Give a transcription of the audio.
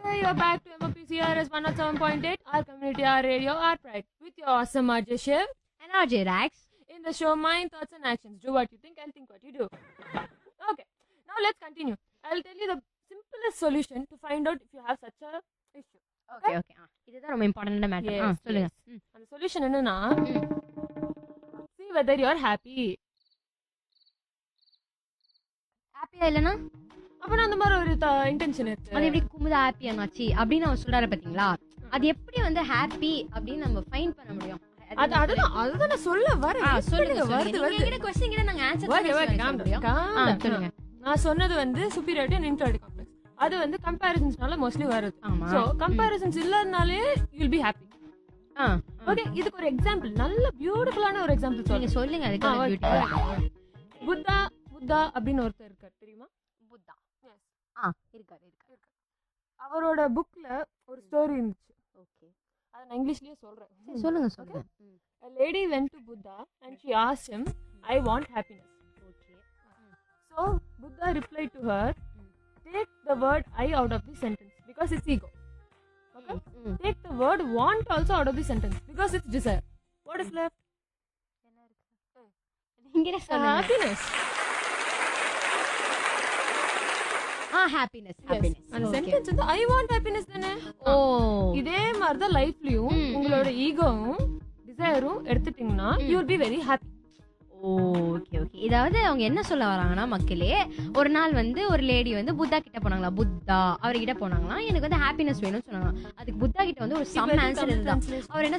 Hey, you're back to MOPCRS 107.8, our community, our radio, our pride, with your awesome RJ Shiv. And RJ Rax. In the show, Mind, Thoughts, and Actions. Do what you think and think what you do. Okay, now let's continue. I'll tell you the simplest solution to find out if you have such a issue. Okay okay இதுதான் ரொம்ப important matter ஆ Yes, சொல்லுங்க yes. ம். அந்த solution என்னன்னா ம். see whether you're happy. ஹாப்பியா இல்லனா அப்பனா அந்த மாதிரி ஒரு இன்டென்ஷன் இருக்கு அது எப்படி குமுத ஹாப்பி ஆனாச்சு அப்படின்னு அவர் சொல்றாரு பாத்தீங்களா அது எப்படி வந்து ஹாப்பி அப்படின்னு நம்ம ஃபைன் பண்ண முடியும் அது அதுதான் அதுதான் நான் சொல்ல வரேன் ஆ, Wait சொல்லுங்க பண்ணுங்க, வருது சொல்லுங்க வருது நீங்க கொஸ்டின் கிட்ட நாங்க Okay, okay, calm down, answer calm ஆ down. சொல்லுங்க நான் சொன்னது வந்து சுப்பீரியாரிட்டி அண்ட் இன்ஃபீரியாரிட்டி காம்ப்ளெக்ஸ் அது வந்து கம்பேரிசன்ஸ்னால மோஸ்ட்லி வருது ஆமா சோ கம்பேரிசன்ஸ் இல்லாதனாலே யூ பி ஹாப்பி ஆ ஓகே இதுக்கு ஒரு எக்ஸாம்பிள் நல்ல பியூட்டிஃபுல்லான ஒரு எக்ஸாம்பிள் நீங்க சொல்லுங்க சொல்லுங்க அதுக்கு ஆ, அந்த okay, beauty okay. Buddha Buddha அப்படின்னு ஒருத்தர் இருக்கார் தெரியுமா புத்தா Yes. ஆ இருக்காரு இருக்காரு அவரோட புக்ல ஒரு ஸ்டோரி இருந்துச்சு ஓகே அதை நான் இங்கிலீஷ்லயே சொல்றேன் சொல்லுங்க சொல்லுங்க A lady went to Buddha and she asked him, I want happiness. Okay So Buddha replied to her, Take the word I out of the sentence because it's ego. Okay? Take the word want also out of the sentence because it's desire. What is left? நீங்களே சொல்லுங்க Happiness. ஆ happiness Yes. Happiness அந்த sentence வந்து I want happiness தானே ஓ இதே மாதிரி தான் லைஃப்லயும் ம், உங்களோட ஈகோவும் டிசைரும் எடுத்துட்டீங்கன்னா you will be very happy okay okay இதாவது அவங்க என்ன சொல்ல வராங்கன்னா மக்களே ஒரு நாள் வந்து ஒரு லேடி வந்து புத்தா கிட்ட போனாங்களா புத்தா அவர்கிட்ட போனாங்களா எனக்கு வந்து ஹாப்பினஸ் வேணும்னு சொன்னாங்க அதுக்கு புத்தா கிட்ட வந்து ஒரு சம் ஆன்சர் இருந்தா அவர் என்ன